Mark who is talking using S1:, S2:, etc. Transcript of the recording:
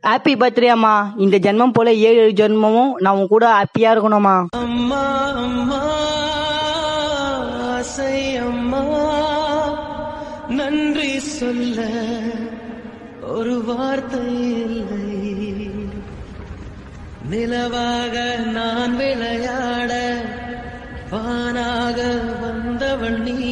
S1: happy birthday அம்மா இந்த ஜென்மம் போல ஏழு ஏழு ஜென்மமும் நான் உன் கூட ஹாப்பியா இருக்கணும்மா
S2: அம்மா அம்மா ஆசை அம்மா நன்றி சொல்ல ஒரு வார்த்தை இல்லை நிலவாக நான் விளையாட வானாக வந்தவள் நீ